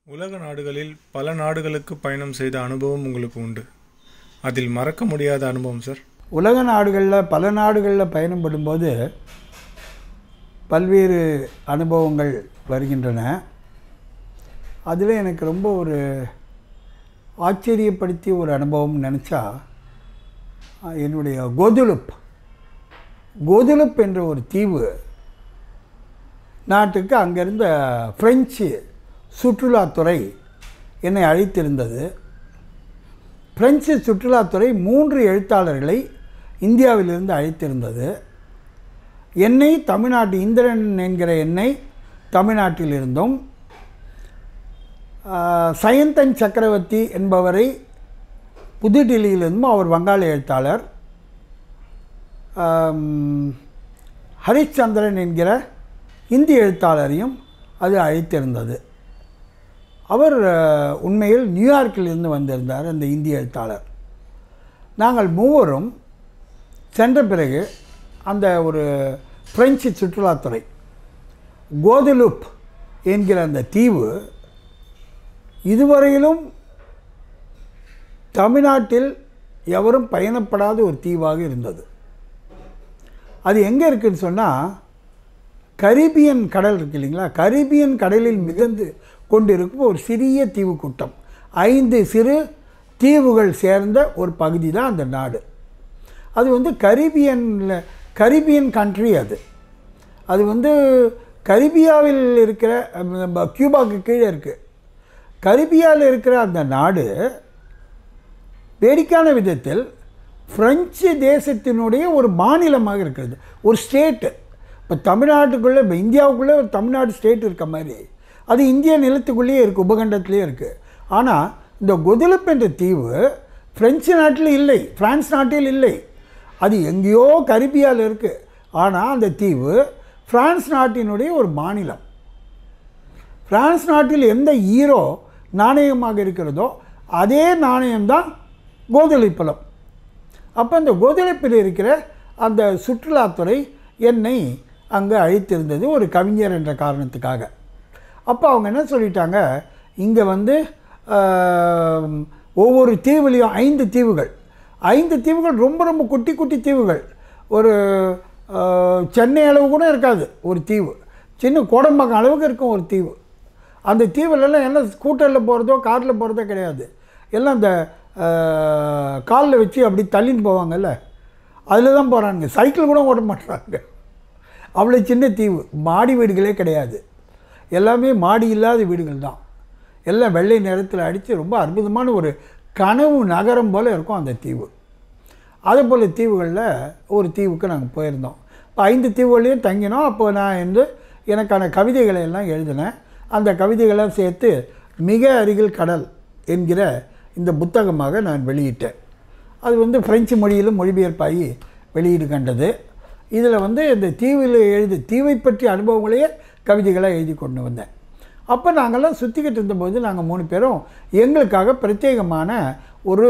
உலக நாடுகளில் பல நாடுகளுக்கு பயணம் செய்த அனுபவம் உங்களுக்கு உண்டு அதில் மறக்க முடியாத அனுபவம் சார் உலக நாடுகளில் பல நாடுகளில் பயணம் படும்போது பல்வேறு அனுபவங்கள் வருகின்றன அதில் எனக்கு ரொம்ப ஒரு ஆச்சரியப்படுத்திய ஒரு அனுபவம் நினச்சா அஹ், என்னுடைய கோதுலுப் கோதுலுப் என்ற ஒரு தீவு நாட்டுக்கு அங்கிருந்த பிரெஞ்சு சுற்றுலாத்துறை என்னை அழைத்திருந்தது பிரெஞ்சு சுற்றுலாத்துறை மூன்று எழுத்தாளர்களை இந்தியாவிலிருந்து அழைத்திருந்தது என்னை தமிழ்நாட்டு இந்திரன் என்கிற என்னை தமிழ்நாட்டிலிருந்தும் ஆஹ், சயந்தன் சக்கரவர்த்தி என்பவரை புதுடில்லியிலிருந்தும் அவர் வங்காள எழுத்தாளர் ஆம், ஹரிச்சந்திரன் என்கிற இந்தி எழுத்தாளரையும் அது அழைத்திருந்தது அவர் அஹ், உண்மையில் நியூயார்க்கிலிருந்து வந்திருந்தார் அந்த இந்திய எழுத்தாளர் நாங்கள் மூவரும் சென்ற பிறகு அந்த ஒரு பிரெஞ்சு சுற்றுலாத்துறை கோதலுப் என்கிற அந்த தீவு இதுவரையிலும் தமிழ்நாட்டில் எவரும் பயணப்படாத ஒரு தீவாக இருந்தது அது எங்கே இருக்குன்னு சொன்னால் கரீபியன் கடல் இருக்கு இல்லைங்களா கரீபியன் கடலில் மிதந்து கொண்டிருக்கும் ஒரு சிறிய தீவு கூட்டம் ஐந்து சிறு தீவுகள் சேர்ந்த ஒரு பகுதி தான் அந்த நாடு அது வந்து கரீபியனில் கரீபியன் கண்ட்ரி அது அது வந்து கரிபியாவில் இருக்கிற அஹ், நம்ம கியூபாக்கு கீழே இருக்குது கரிபியாவில் இருக்கிற அந்த நாடு வேடிக்கையான விதத்தில் பிரெஞ்சு தேசத்தினுடைய ஒரு மாநிலமாக இருக்கிறது ஒரு ஸ்டேட்டு இப்போ தமிழ்நாட்டுக்குள்ளே இப்போ இந்தியாவுக்குள்ளே ஒரு தமிழ்நாடு ஸ்டேட் இருக்க மாதிரி அது இந்திய நிலத்துக்குள்ளேயே இருக்குது உபகண்டத்திலே இருக்குது ஆனால் இந்த கொதிலப் என்ற தீவு பிரெஞ்சு நாட்டில் இல்லை பிரான்ஸ் நாட்டில் இல்லை அது எங்கேயோ கரிபியாவில் இருக்குது ஆனால் அந்த தீவு பிரான்ஸ் நாட்டினுடைய ஒரு மாநிலம் பிரான்ஸ் நாட்டில் எந்த ஈரோ நாணயமாக இருக்கிறதோ அதே நாணயம்தான் கோதலிப்பழம் அப்போ அந்த கோதலிப்பில் இருக்கிற அந்த சுற்றுலாத்துறை என்னை அங்கே அழைத்திருந்தது ஒரு கவிஞர் என்ற காரணத்துக்காக அப்போ அவங்க என்ன சொல்லிட்டாங்க இங்கே வந்து ஆம், ஒவ்வொரு தீவுலேயும் ஐந்து தீவுகள் ஐந்து தீவுகள் ரொம்ப ரொம்ப குட்டி குட்டி தீவுகள் ஒரு ஆ, சென்னை அளவு கூட இருக்காது ஒரு தீவு சின்ன கோடம்பாக்கம் அளவுக்கு இருக்கும் ஒரு தீவு அந்த தீவுலலாம் எல்லாம் ஸ்கூட்டரில் போகிறதோ காரில் போகிறதோ கிடையாது எல்லாம் அந்த காலில் வச்சு அப்படி தள்ளின்னு போவாங்கல்ல அதில் தான் போகிறானுங்க சைக்கிள் கூட ஓட மாட்டுறாங்க அவ்வளோ சின்ன தீவு மாடி வீடுகளே கிடையாது எல்லாமே மாடி இல்லாத வீடுகள் தான் எல்லாம் வெள்ளை நிறத்தில் அடித்து ரொம்ப அற்புதமான ஒரு கனவு நகரம் போல் இருக்கும் அந்த தீவு அதே போல் தீவுகளில் ஒரு தீவுக்கு நாங்கள் போயிருந்தோம் இப்போ ஐந்து தீவுகளையும் தங்கினோம் அப்போ நான் வந்து எனக்கான கவிதைகளை எல்லாம் எழுதினேன் அந்த கவிதைகளை சேர்த்து மிக அருகில் கடல் என்கிற இந்த புத்தகமாக நான் வெளியிட்டேன் அது வந்து பிரெஞ்சு மொழியிலும் மொழிபெயர்ப்பாகி வெளியீடு கண்டது இதில் வந்து இந்த தீவில் எழுதி தீவை பற்றிய அனுபவங்களையே கவிதைகளாக எழுதி கொண்டு வந்தேன் அப்போ நாங்கள்லாம் சுற்றிக்கிட்டு இருந்தபோது நாங்கள் மூணு பேரும் எங்களுக்காக பிரத்யேகமான ஒரு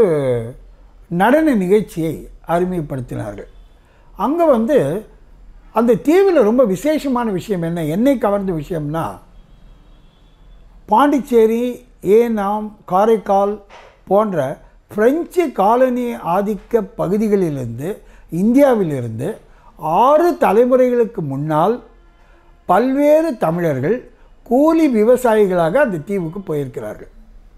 நடன நிகழ்ச்சியை அறிமுகப்படுத்தினார்கள் அங்கே வந்து அந்த தீவில் ரொம்ப விசேஷமான விஷயம் என்ன என்னை கவர்ந்த விஷயம்னா பாண்டிச்சேரி ஏனாம் காரைக்கால் போன்ற பிரெஞ்சு காலனி ஆதிக்க பகுதிகளிலிருந்து இந்தியாவிலிருந்து ஆறு தலைமுறைகளுக்கு முன்னால் பல்வேறு தமிழர்கள் கூலி விவசாயிகளாக அந்த தீவுக்கு போயிருக்கிறார்கள்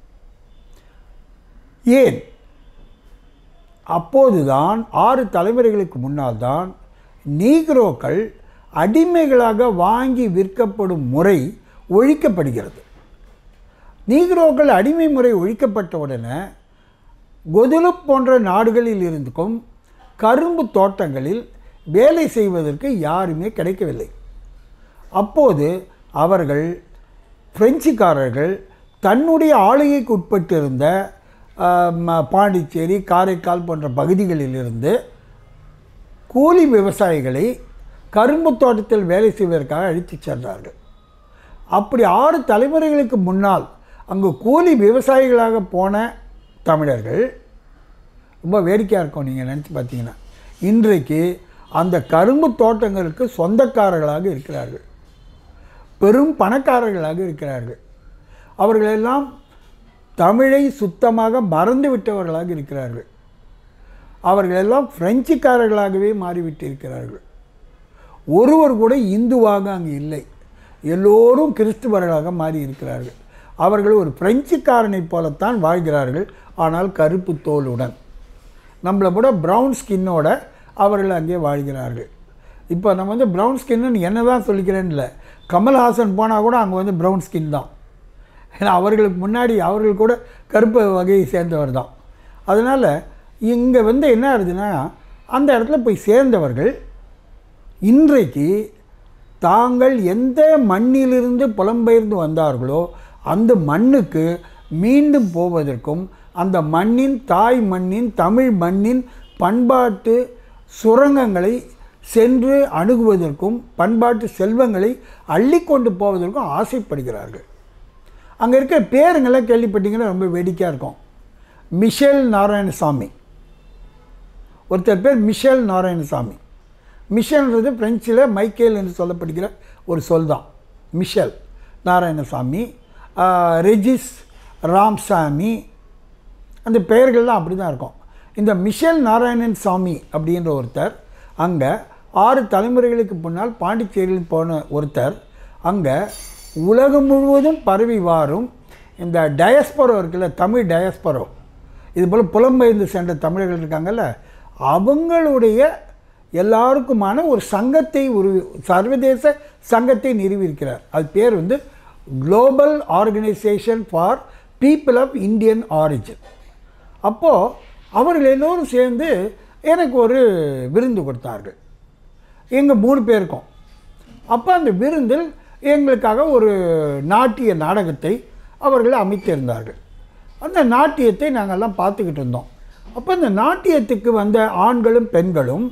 ஏன் அப்போதுதான் ஆறு தலைமுறைகளுக்கு முன்னால் தான் நீக்ரோக்கள் அடிமைகளாக வாங்கி விற்கப்படும் முறை ஒழிக்கப்படுகிறது நீக்ரோக்கள் அடிமை முறை ஒழிக்கப்பட்ட உடனே கொதுலுப் போன்ற நாடுகளில் இருந்துக்கும் கரும்பு தோட்டங்களில் வேலை செய்வதற்கு யாருமே கிடைக்கவில்லை அப்போது அவர்கள் பிரெஞ்சுக்காரர்கள் தன்னுடைய ஆளுகைக்கு உட்பட்டிருந்த ஆம், பாண்டிச்சேரி காரைக்கால் போன்ற பகுதிகளிலிருந்து கூலி விவசாயிகளை கரும்பு தோட்டத்தில் வேலை செய்வதற்காக அழைத்துச் சென்றார்கள் அப்படி ஆறு தலைமுறைகளுக்கு முன்னால் அங்கு கூலி விவசாயிகளாக போன தமிழர்கள் ரொம்ப வேடிக்கையாக இருக்கும் நீங்கள் நினச்சி பார்த்தீங்கன்னா இன்றைக்கு அந்த கரும்பு தோட்டங்களுக்கு சொந்தக்காரர்களாக இருக்கிறார்கள் பெரும் பணக்காரர்களாக இருக்கிறார்கள் அவர்களெல்லாம் தமிழை சுத்தமாக மறந்து விட்டவர்களாக இருக்கிறார்கள் அவர்களெல்லாம் பிரெஞ்சுக்காரர்களாகவே மாறிவிட்டு இருக்கிறார்கள் ஒருவர் கூட இந்துவாக அங்கு இல்லை எல்லோரும் கிறிஸ்துவர்களாக மாறி இருக்கிறார்கள் அவர்கள் ஒரு பிரெஞ்சுக்காரனைப் போலத்தான் வாழ்கிறார்கள் ஆனால் கருப்பு தோலுடன் நம்மளை விட ப்ரௌன் ஸ்கின்னோட அவர்கள் அங்கே வாழ்கிறார்கள் இப்போ நம்ம வந்து ப்ரௌன் ஸ்கின்னு என்ன தான் சொல்லிக்கிறேன்னு இல்லை கமல்ஹாசன் போனால் கூட அங்கே வந்து ப்ரௌன் ஸ்கின் தான் ஏன்னா அவர்களுக்கு முன்னாடி அவர்கள் கூட கருப்பு வகையை சேர்ந்தவர் தான் அதனால் இங்கே வந்து என்ன ஆகுதுன்னா அந்த இடத்துல போய் சேர்ந்தவர்கள் இன்றைக்கு தாங்கள் எந்த மண்ணிலிருந்து புலம்பெயர்ந்து வந்தார்களோ அந்த மண்ணுக்கு மீண்டும் போவதற்கும் அந்த மண்ணின் தாய் மண்ணின் தமிழ் மண்ணின் பண்பாட்டு சுரங்கங்களை சென்று அணுகுவதற்கும் பண்பாட்டு செல்வங்களை அள்ளிக்கொண்டு போவதற்கும் ஆசைப்படுகிறார்கள் அங்கே இருக்கிற பேருங்கெல்லாம் கேள்விப்பட்டீங்கன்னா ரொம்ப வேடிக்கையாக இருக்கும் மிஷேல் நாராயணசாமி ஒருத்தர் பேர் மிஷேல் நாராயணசாமி மிஷல்ன்றது பிரெஞ்சில் மைக்கேல் என்று சொல்லப்படுகிற ஒரு சொல் தான் மிஷல் நாராயணசாமி ஆஹ், ரெஜிஸ் ராம்சாமி அந்த பெயர்கள்லாம் அப்படி தான் இருக்கும் இந்த மிஷேல் நாராயணன் சாமி அப்படின்ற ஒருத்தர் அங்கே ஆறு தலைமுறைகளுக்கு முன்னால் பாண்டிச்சேரியில் போன ஒருத்தர் அங்கே உலகம் முழுவதும் பரவி வாரும் இந்த டயஸ்பரோ இருக்குல்ல தமிழ் டயஸ்பரோ இது போல் புலம்பெயர்ந்து சென்ற தமிழர்கள் இருக்காங்கல்ல அவங்களுடைய எல்லாருக்குமான ஒரு சங்கத்தை ஒரு சர்வதேச சங்கத்தை நிறுவியிருக்கிறார் அது பேர் வந்து global organisation for people of Indian origin அப்போது அவர்கள் எல்லோரும் சேர்ந்து எனக்கு ஒரு விருந்து கொடுத்தார்கள் எங்கள் மூணு பேருக்கும் அப்போ அந்த விருந்தில் எங்களுக்காக ஒரு நாட்டிய நாடகத்தை அவர்கள் அமைத்திருந்தார்கள் அந்த நாட்டியத்தை நாங்கள்லாம் பார்த்துக்கிட்டு இருந்தோம் அப்போ அந்த நாட்டியத்துக்கு வந்த ஆண்களும் பெண்களும்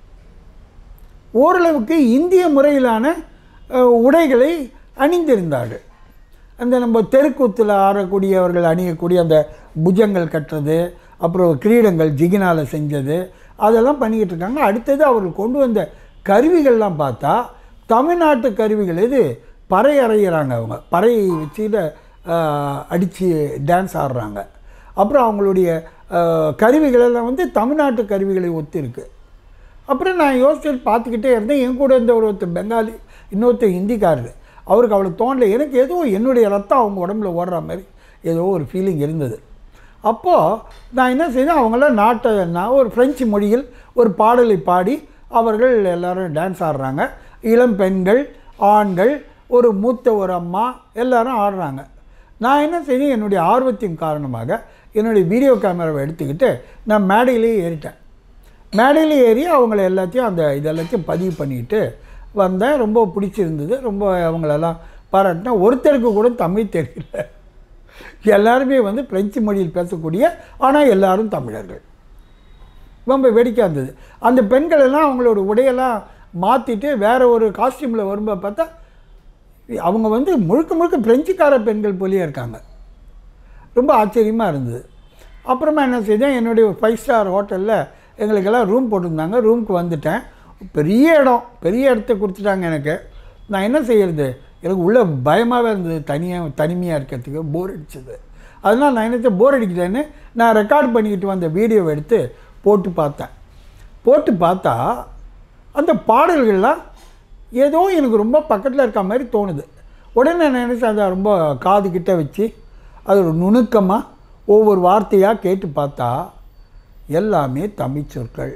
ஓரளவுக்கு இந்திய முறையிலான அஹ், உடைகளை அணிந்திருந்தார்கள் அந்த நம்ம தெருக்கூத்தில் ஆடக்கூடியவர்கள் அணியக்கூடிய அந்த புஜங்கள் கட்டுறது அப்புறம் கிரீடங்கள் ஜிகினால் செஞ்சது அதெல்லாம் பண்ணிக்கிட்டு இருக்காங்க அடுத்தது அவர்கள் கொண்டு வந்த கருவிகள்லாம் பார்த்தா தமிழ்நாட்டு கருவிகள் இது பறை அறையிறாங்க அவங்க பறையை வச்சுக்கிட்டு அடித்து டான்ஸ் ஆடுறாங்க அப்புறம் அவங்களுடைய அஹ், கருவிகள் எல்லாம் வந்து தமிழ்நாட்டு கருவிகளை ஒத்து இருக்குது அப்புறம் நான் யோசிச்சு பார்த்துக்கிட்டே இருந்தேன் என் கூட இருந்த ஒரு ஒருத்தர் பெங்காலி இன்னொருத்தர் ஹிந்திக்காரர் அவருக்கு அவ்வளோ தோணல எனக்கு ஏதோ என்னுடைய ரத்தம் அவங்க உடம்புல ஓடுற மாதிரி ஏதோ ஒரு ஃபீலிங் இருந்தது அப்போது நான் என்ன செய்தேன் அவங்களாம் நாட்டை நான் ஒரு ஃப்ரெஞ்சு மொழியில் ஒரு பாடலை பாடி அவர்கள் எல்லாரும் டான்ஸ் ஆடுறாங்க இளம் பெண்கள் ஆண்கள் ஒரு மூத்த ஒரு அம்மா எல்லாரும் ஆடுறாங்க நான் என்ன செய்தேன் என்னுடைய ஆர்வத்தின் காரணமாக என்னுடைய வீடியோ கேமராவை எடுத்துக்கிட்டு நான் மேடையிலேயே ஏறிட்டேன் மேடையில் ஏறி அவங்கள எல்லாத்தையும் அந்த இதெல்லாத்தையும் பதிவு பண்ணிட்டு வந்தேன் ரொம்ப பிடிச்சிருந்தது ரொம்ப அவங்களெல்லாம் பாராட்டினேன் ஒருத்தருக்கு கூட தமிழ் தெரியல எல்லாருமே வந்து பிரெஞ்சு மொழியில் பேசக்கூடிய ஆனால் எல்லாரும் தமிழர்கள் ரொம்ப வேடிக்கையாக இருந்தது அந்த பெண்கள் எல்லாம் அவங்களோட உடையெல்லாம் மாற்றிட்டு வேறு ஒரு காஸ்டியூமில் வரும்போது பார்த்தா அவங்க வந்து முழுக்க முழுக்க பிரெஞ்சுக்கார பெண்கள் போலியே இருக்காங்க ரொம்ப ஆச்சரியமாக இருந்தது அப்புறமா என்ன செய்தேன் என்னுடைய ஒரு ஃபைவ் ஸ்டார் ஹோட்டலில் எங்களுக்கெல்லாம் ரூம் போட்டிருந்தாங்க ரூமுக்கு வந்துட்டேன் பெரிய இடம் பெரிய இடத்த கொடுத்துட்டாங்க எனக்கு நான் என்ன செய்யறது எனக்கு உள்ள பயமாகவே இருந்தது தனியாக தனிமையாக இருக்கிறதுக்கு போர் அடிச்சது அதனால் நான் என்ன போர் அடிக்கிறேன்னு நான் ரெக்கார்ட் பண்ணிக்கிட்டு வந்த வீடியோவை எடுத்து போட்டு பார்த்தேன் போட்டு பார்த்தா அந்த பாடல்கள்லாம் ஏதோ எனக்கு ரொம்ப பக்கத்தில் இருக்க மாதிரி தோணுது உடனே நான் நினச்சேன் அதை ரொம்ப காது கிட்ட வச்சு அது ஒரு நுணுக்கமாக ஒவ்வொரு வார்த்தையாக கேட்டு பார்த்தா எல்லாமே தமிழ் சொற்கள்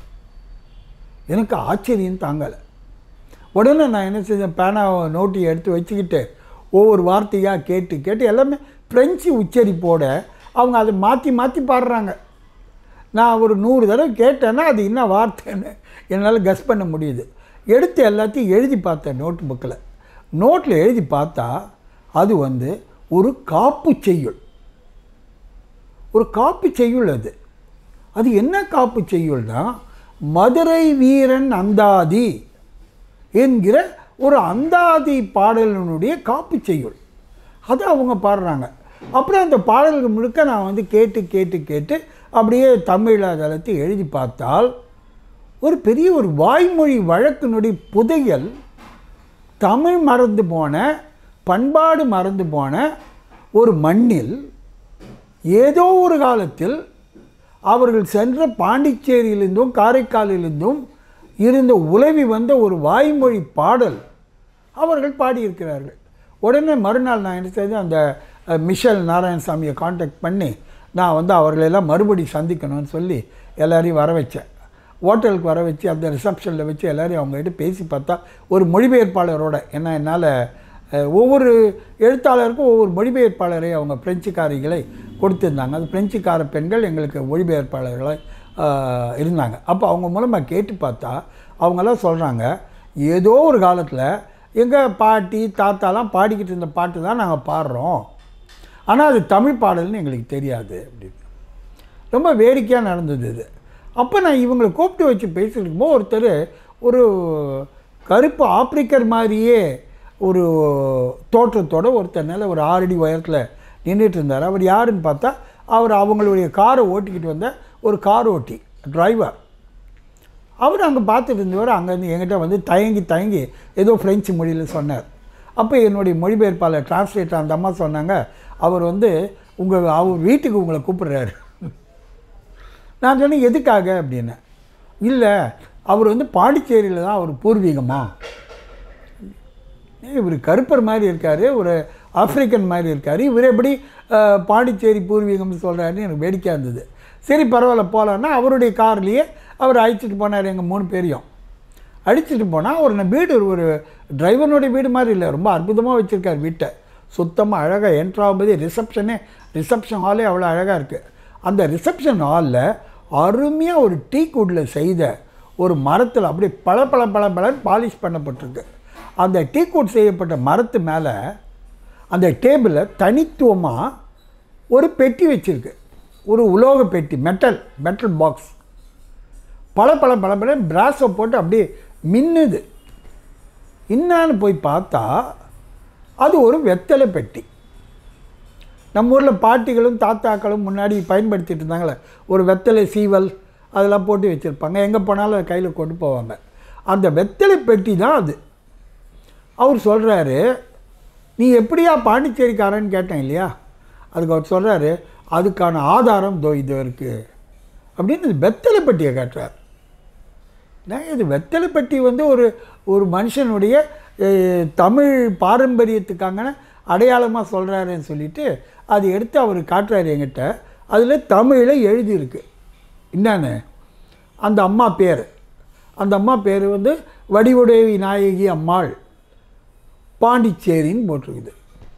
எனக்கு ஆச்சரியம் தாங்கலை உடனே நான் என்ன செஞ்சேன் பேனாவை நோட்டி எடுத்து வச்சுக்கிட்டு ஒவ்வொரு வார்த்தையாக கேட்டு கேட்டு எல்லாமே ஃப்ரெஞ்சு உச்சரிப்போட அவங்க அதை மாற்றி மாற்றி பாடுறாங்க நான் ஒரு நூறு தடவை கேட்டேன்னா அது என்ன வார்த்தைன்னு என்னால் கஸ் பண்ண முடியுது எடுத்து எல்லாத்தையும் எழுதி பார்த்தேன் நோட் புக்கில் நோட்டில் எழுதி பார்த்தா அது வந்து ஒரு காப்பு செய்யுள் ஒரு காப்பு செய்யுள் அது அது என்ன காப்பு செய்யுள்னா மதுரை வீரன் அந்தாதி என்கிற ஒரு அந்தாதி பாடலினுடைய காப்பு செய்யுள் அது அவங்க பாடுறாங்க அப்புறம் அந்த பாடல்கள் முழுக்க நான் வந்து கேட்டு கேட்டு கேட்டு அப்படியே தமிழ் அதெல்லாத்தையும் எழுதி பார்த்தால் ஒரு பெரிய ஒரு வாய்மொழி வழக்கினுடைய புதையல் தமிழ் மறந்து போன பண்பாடு மறந்து போன ஒரு மண்ணில் ஏதோ ஒரு காலத்தில் அவர்கள் சென்ற பாண்டிச்சேரியிலிருந்தும் காரைக்காலிலிருந்தும் இருந்த உலவி வந்த ஒரு வாய்மொழி பாடல் அவர்கள் பாடியிருக்கிறார்கள் உடனே மறுநாள் நான் என்ன செய்தேன் அந்த அஹ், மிஷல் நாராயணசாமியை காண்டாக்ட் பண்ணி நான் வந்து அவர்களெல்லாம் மறுபடி சந்திக்கணும்னு சொல்லி எல்லாரையும் வர வச்சேன் ஹோட்டலுக்கு வர வச்சு அந்த ரிசப்ஷனில் வச்சு எல்லாரையும் அவங்ககிட்ட பேசி பார்த்தா ஒரு மொழிபெயர்ப்பாளரோட ஏன்னா என்னால் அஹ், ஒவ்வொரு எழுத்தாளருக்கும் ஒவ்வொரு மொழிபெயர்ப்பாளரை அவங்க பிரெஞ்சுக்காரிகளை கொடுத்துருந்தாங்க அது பிரெஞ்சுக்கார பெண்கள் எங்களுக்கு மொழிபெயர்ப்பாளர்களை அஹ், இருந்தாங்க அப்போ அவங்க மூலமாக கேட்டு பார்த்தா அவங்கெல்லாம் சொல்கிறாங்க ஏதோ ஒரு காலத்தில் எங்கள் பாட்டி தாத்தாலாம் பாடிக்கிட்டு இருந்த பாட்டு தான் நாங்கள் பாடுறோம் ஆனால் அது தமிழ் பாடல்னு எங்களுக்கு தெரியாது அப்படின்னு ரொம்ப வேடிக்கையாக நடந்தது இது அப்போ நான் இவங்களை கூப்பிட்டு வச்சு பேசிட்டு இருக்கும்போது ஒருத்தர் ஒரு கருப்பு ஆப்பிரிக்கர் மாதிரியே ஒரு தோற்றத்தோட ஒருத்தர் மேலே ஒரு ஆறடி உயரத்தில் நின்றுட்டு இருந்தார் அவர் யாருன்னு பார்த்தா அவர் அவங்களுடைய காரை ஓட்டிக்கிட்டு வந்த ஒரு கார் ஓட்டி டிரைவர் அவர் அங்கே பார்த்துட்டு இருந்தவர் அங்கேருந்து என்கிட்ட வந்து தயங்கி தயங்கி ஏதோ ஃப்ரெஞ்சு மொழியில் சொன்னார் அப்போ என்னுடைய மொழிபெயர்ப்பாளர் டிரான்ஸ்லேட்டர் அந்த அம்மா சொன்னாங்க அவர் வந்து உங்கள் அவர் வீட்டுக்கு உங்களை கூப்பிடுறாரு நான் சொன்னேன் எதுக்காக அப்படின்னு இல்லை அவர் வந்து பாண்டிச்சேரியில் தான் அவர் பூர்வீகமா ஏய், இவர் கருப்பர் மாதிரி இருக்கார் ஒரு ஆப்பிரிக்கன் மாதிரி இருக்கார் இவர் எப்படி அஹ், பாண்டிச்சேரி பூர்வீகம்னு சொல்கிறாருன்னு எனக்கு வேடிக்கையாக இருந்தது சரி பரவாயில்ல போகலான்னா அவருடைய கார்லேயே அவர் அழைச்சிட்டு போனார் எங்கள் மூணு பேரையும் அடிச்சிட்டு போனால் ஒரு ந- வீடு ஒரு டிரைவனுடைய வீடு மாதிரி இல்லை ரொம்ப அற்புதமாக வச்சுருக்கார் வீட்டை சுத்தமாக அழகாக என்ட்ரு ஆகும்போது ரிசப்ஷனே ரிசப்ஷன் ஹாலே அவ்வளோ அழகாக இருக்குது அந்த ரிசப்ஷன் ஹாலில் அருமையாக ஒரு டீ குட்டில் செய்த ஒரு மரத்தில் அப்படியே பல பல பல பலன்னு பாலிஷ் பண்ணப்பட்டிருக்கு அந்த டீ கூட் செய்யப்பட்ட மரத்து மேலே அந்த டேபிளில் தனித்துவமாக ஒரு பெட்டி வச்சுருக்கு ஒரு உலோக பெட்டி மெட்டல் மெட்டல் பாக்ஸ் பல பல பல பல பிராஸை போட்டு அப்படியே மின்னுது என்னான்னு போய் பார்த்தா அது ஒரு வெத்தலை பெட்டி நம்ம ஊரில் பாட்டிகளும் தாத்தாக்களும் முன்னாடி பயன்படுத்திட்டு இருந்தாங்களே ஒரு வெத்தலை சீவல் அதெல்லாம் போட்டு வச்சுருப்பாங்க எங்கே போனாலும் அதை கையில் கொண்டு போவாங்க அந்த வெத்தலை பெட்டி தான் அது அவர் சொல்கிறாரு நீ எப்படியா பாண்டிச்சேரிக்காரன்னு கேட்டேன் இல்லையா அதுக்கு அவர் சொல்கிறாரு அதுக்கான ஆதாரம் தோ இது இருக்குது அப்படின்னு இந்த வெத்தலை பெட்டியை காட்டுறார் நான் இது வெத்தலை பெட்டி வந்து ஒரு ஒரு மனுஷனுடைய அஹ், தமிழ் பாரம்பரியத்துக்கான அடையாளமாக சொல்கிறாருன்னு சொல்லிட்டு அதை எடுத்து அவர் காட்டுறாரு என்கிட்ட அதில் தமிழில் எழுதியிருக்கு என்னன்னு அந்த அம்மா பேர் அந்த அம்மா பேர் வந்து வடிவுடைவி நாயகி அம்மாள் பாண்டிச்சேரின்னு போட்டிருக்குது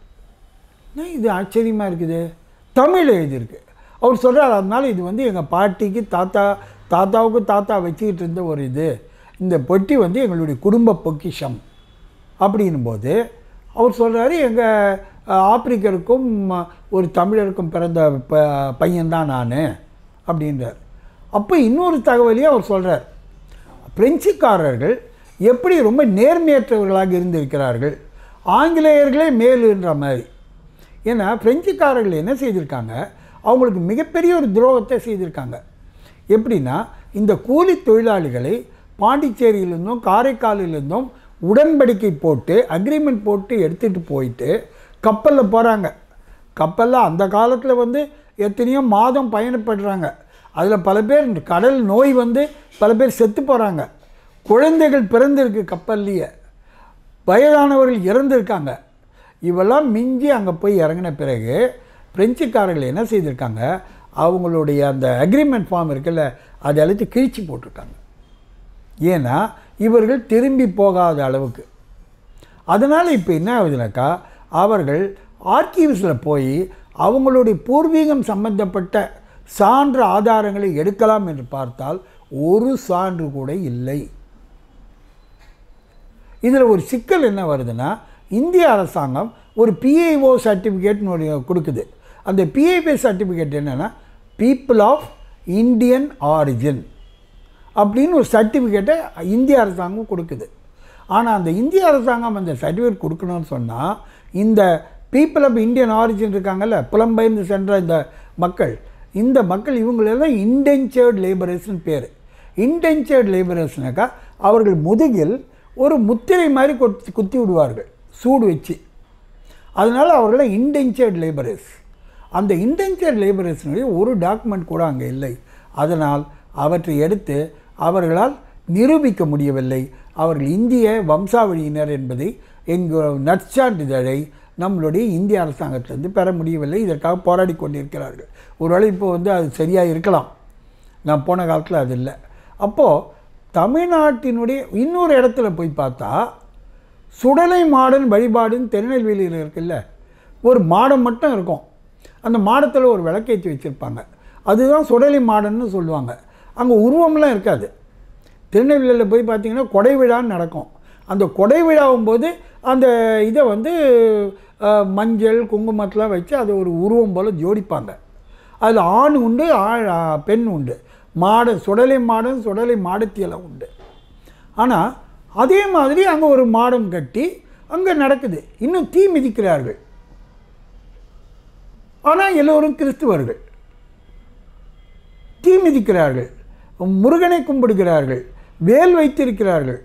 என்ன இது ஆச்சரியமாக இருக்குது தமிழ் எழுதியிருக்கு அவர் சொல்கிறார் அதனால இது வந்து எங்கள் பாட்டிக்கு தாத்தா தாத்தாவுக்கு தாத்தா வச்சுக்கிட்டு இருந்த ஒரு இது இந்த பொட்டி வந்து எங்களுடைய குடும்ப பொக்கிஷம் அப்படின்னும் போது அவர் சொல்கிறாரு எங்கள் ஆப்பிரிக்கருக்கும் அஹ், ஒரு தமிழருக்கும் பிறந்த ப பையன்தான் நான் அப்படின்றார் அப்போ இன்னொரு தகவலையும் அவர் சொல்கிறார் பிரெஞ்சுக்காரர்கள் எப்படி ரொம்ப நேர்மையற்றவர்களாக இருந்திருக்கிறார்கள் ஆங்கிலேயர்களே மேலுன்ற மாதிரி ஏன்னா பிரெஞ்சுக்காரர்கள் என்ன செய்திருக்காங்க அவங்களுக்கு மிகப்பெரிய ஒரு துரோகத்தை செய்திருக்காங்க எப்படின்னா இந்த கூலி தொழிலாளிகளை பாண்டிச்சேரியிலிருந்தும் காரைக்காலிலிருந்தும் உடன்படிக்கை போட்டு அக்ரிமெண்ட் போட்டு எடுத்துகிட்டு போயிட்டு கப்பலில் போகிறாங்க கப்பலில் அந்த காலத்தில் வந்து எத்தனையோ மாதம் பயணப்படுறாங்க அதில் பல பேர் இந்த கடல் நோய் வந்து பல பேர் செத்து போகிறாங்க குழந்தைகள் பிறந்திருக்கு கப்பல்லையே வயதானவர்கள் இறந்துருக்காங்க இவெல்லாம் மிஞ்சி அங்கே போய் இறங்கின பிறகு பிரெஞ்சுக்காரர்கள் என்ன செய்திருக்காங்க அவங்களுடைய அந்த அக்ரிமெண்ட் ஃபார்ம் இருக்குல்ல அதை எல்லாத்தையும் கிழிச்சு போட்டிருக்காங்க ஏன்னா இவர்கள் திரும்பி போகாத அளவுக்கு அதனால் இப்போ என்ன ஆகுதுனாக்கா அவர்கள் ஆர்கிவ்ஸில் போய் அவங்களுடைய பூர்வீகம் சம்பந்தப்பட்ட சான்று ஆதாரங்களை எடுக்கலாம் என்று பார்த்தால் ஒரு சான்று கூட இல்லை இதில் ஒரு சிக்கல் என்ன வருதுன்னா இந்திய அரசாங்கம் ஒரு பிஐஓ சர்டிஃபிகேட்னு ஒரு கொடுக்குது அந்த பிஐஓ சர்டிஃபிகேட் என்னென்னா பீப்புள் ஆஃப் இந்தியன் ஆரிஜின் அப்படின்னு ஒரு சர்டிஃபிகேட்டை இந்திய அரசாங்கம் கொடுக்குது ஆனால் அந்த இந்திய அரசாங்கம் அந்த சர்டிஃபிகேட் கொடுக்கணும்னு சொன்னால் இந்த பீப்புள் ஆஃப் இந்தியன் ஆரிஜின் இருக்காங்கல்ல புலம்பெயர்ந்து சென்ற இந்த மக்கள் இந்த மக்கள் இவங்களெல்லாம் இன்டென்ச்சர்ட் லேபரர்ஸ்னு பேர் இன்டென்ச்சர்ட் லேபரர்ஸ்னாக்கா அவர்கள் முதுகில் ஒரு முத்திரை மாதிரி கொத்தி குத்தி விடுவார்கள் சூடு வச்சு அதனால் அவர்களை இன்டென்ச்சர்ட் லேபரர்ஸ் அந்த இன்டென்ச்சர்ட் லேபரர்ஸ்னுடைய ஒரு டாக்குமெண்ட் கூட அங்கே இல்லை அதனால் அவற்றை எடுத்து அவர்களால் நிரூபிக்க முடியவில்லை அவர்கள் இந்திய வம்சாவழியினர் என்பதை எங்கள் நற்சான்றிதழை நம்மளுடைய இந்திய அரசாங்கத்திலிருந்து பெற முடியவில்லை இதற்காக போராடி கொண்டிருக்கிறார்கள் ஒருவேளை இப்போ வந்து அது சரியாக இருக்கலாம் நான் போன காலத்தில் அது இல்லை அப்போது தமிழ்நாட்டினுடைய இன்னொரு இடத்துல போய் பார்த்தா சுடலை மாடன் வழிபாடுன்னு திருநெல்வேலியில் இருக்குல்ல ஒரு மாடம் மட்டும் இருக்கும் அந்த மாடத்தில் ஒரு விளக்கேற்றி வச்சுருப்பாங்க அதுதான் சுடலை மாடன்னு சொல்லுவாங்க அங்கே உருவம்லாம் இருக்காது திருநெல்வேலியில் போய் பார்த்தீங்கன்னா கொடை விழான்னு நடக்கும் அந்த கொடை விழாவும் போது அந்த இதை வந்து அஹ், மஞ்சள் குங்குமத்தெலாம் வச்சு அதை ஒரு உருவம் போல் ஜோடிப்பாங்க அதில் ஆண் உண்டு ஆ- ஆ, பெண் உண்டு மாட சுடலை மாடன் சுடலை மாடத்தியெல்லாம் உண்டு ஆனால் அதே மாதிரி அங்கே ஒரு மாடம் கட்டி அங்கே நடக்குது இன்னும் தீ மிதிக்கிறார்கள் ஆனால் எல்லோரும் கிறிஸ்துவர்கள் தீ மிதிக்கிறார்கள் முருகனை கும்பிடுகிறார்கள் வேல் வைத்திருக்கிறார்கள்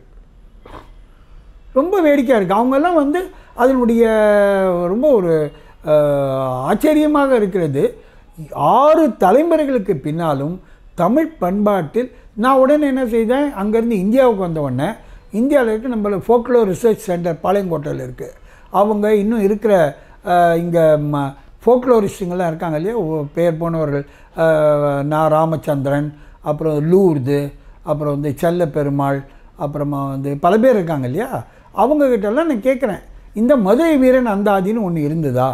ரொம்ப வேடிக்கையாக இருக்குது அவங்கெல்லாம் வந்து அதனுடைய ரொம்ப ஒரு அஹ், ஆச்சரியமாக இருக்கிறது ஆறு தலைமுறைகளுக்கு பின்னாலும் தமிழ் பண்பாட்டில் நான் உடனே என்ன செய்தேன் அங்கேருந்து இந்தியாவுக்கு வந்த உடனே இந்தியாவில் இருக்க நம்மள ஃபோக்லோ ரிசர்ச் சென்டர் பாளையங்கோட்டையில் இருக்குது அவங்க இன்னும் இருக்கிற இங்கே ம ஃபோக்லோரிஸ்ட்டுங்கெல்லாம் இருக்காங்க இல்லையா ஒ- பெயர் போனவர்கள் அஹ், நான் ராமச்சந்திரன் அப்புறம் லூர்து அப்புறம் வந்து செல்ல பெருமாள் அப்புறமா வந்து பல பேர் இருக்காங்க இல்லையா அவங்கக்கிட்டலாம் நான் கேட்குறேன் இந்த மதுரை வீரன் அந்தாதின்னு ஒன்று இருந்ததா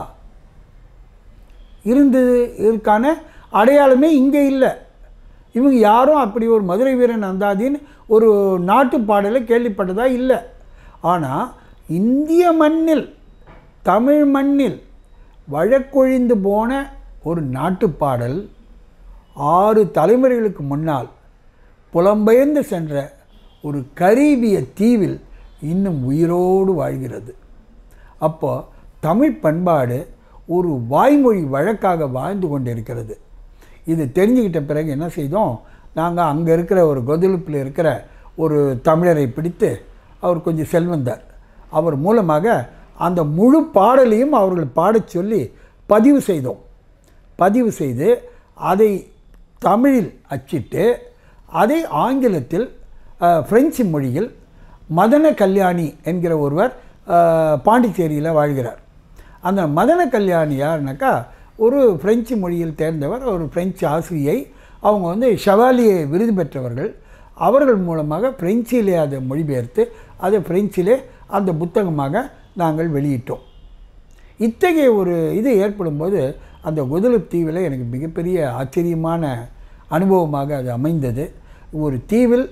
இருந்தது இருக்கான அடையாளமே இங்கே இல்லை இவங்க யாரும் அப்படி ஒரு மதுரை வீரன் அந்தாதின்னு ஒரு நாட்டு பாடலை கேள்விப்பட்டதா இல்லை ஆனால் இந்திய மண்ணில் தமிழ் மண்ணில் வழக்கொழிந்து போன ஒரு நாட்டுப்பாடல் ஆறு தலைமுறைகளுக்கு முன்னால் புலம்பெயர்ந்து சென்ற ஒரு கரீபிய தீவில் இன்னும் உயிரோடு வாழ்கிறது அப்போ தமிழ் பண்பாடு ஒரு வாய்மொழி வழக்காக வாழ்ந்து கொண்டிருக்கிறது இது தெரிஞ்சுக்கிட்ட பிறகு என்ன செய்தோம் நாங்கள் அங்கே இருக்கிற ஒரு கொதிலுப்பில் இருக்கிற ஒரு தமிழரை பிடித்து அவர் கொஞ்சம் செல்வந்தார் அவர் மூலமாக அந்த முழு பாடலையும் அவர்கள் பாடச் சொல்லி பதிவு செய்தோம் பதிவு செய்து அதை தமிழில் அச்சிட்டு அதை ஆங்கிலத்தில் அஹ், பிரெஞ்சு மொழியில் மதன கல்யாணி என்கிற ஒருவர் அஹ், பாண்டிச்சேரியில் வாழ்கிறார் அந்த மதன கல்யாணி யாருனாக்கா ஒரு பிரெஞ்சு மொழியில் தேர்ந்தவர் ஒரு பிரெஞ்சு ஆசிரியை அவங்க வந்து ஷவாலியே விருது பெற்றவர்கள் அவர்கள் மூலமாக பிரெஞ்சிலே அதை மொழிபெயர்த்து அதை பிரெஞ்சிலே அந்த புத்தகமாக நாங்கள் வெளியிட்டோம் இத்தகைய ஒரு இது ஏற்படும்போது அந்த குதலுப் தீவில் எனக்கு மிகப்பெரிய ஆச்சரியமான அனுபவமாக அது அமைந்தது ஒரு தீவில்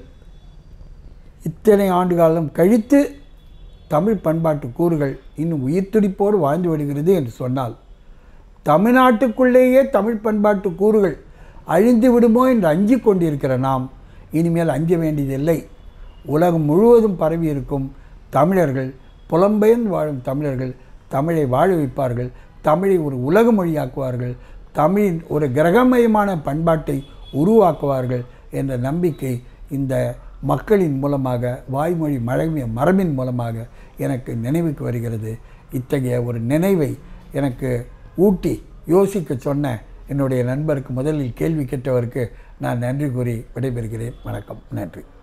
இத்தனை ஆண்டு காலம் கழித்து தமிழ் பண்பாட்டு கூறுகள் இன்னும் உயிர்த்துடிப்போடு வாழ்ந்து வருகிறது என்று சொன்னால் தமிழ்நாட்டுக்குள்ளேயே தமிழ் பண்பாட்டு கூறுகள் அழிந்து விடுமோ என்று அஞ்சிக் கொண்டிருக்கிற நாம் இனிமேல் அஞ்ச வேண்டியதில்லை உலகம் முழுவதும் பரவி இருக்கும் தமிழர்கள் புலம்பெயர்ந்து வாழும் தமிழர்கள் தமிழை வாழ வைப்பார்கள் தமிழை ஒரு உலக மொழியாக்குவார்கள் தமிழின் ஒரு கிரகமயமான பண்பாட்டை உருவாக்குவார்கள் என்ற நம்பிக்கை இந்த மக்களின் மூலமாக வாய்மொழி மழை மரபின் மூலமாக எனக்கு நினைவுக்கு வருகிறது இத்தகைய ஒரு நினைவை எனக்கு ஊட்டி யோசிக்க சொன்ன என்னுடைய நண்பருக்கு முதலில் கேள்வி கேட்டவருக்கு நான் நன்றி கூறி விடைபெறுகிறேன் வணக்கம் நன்றி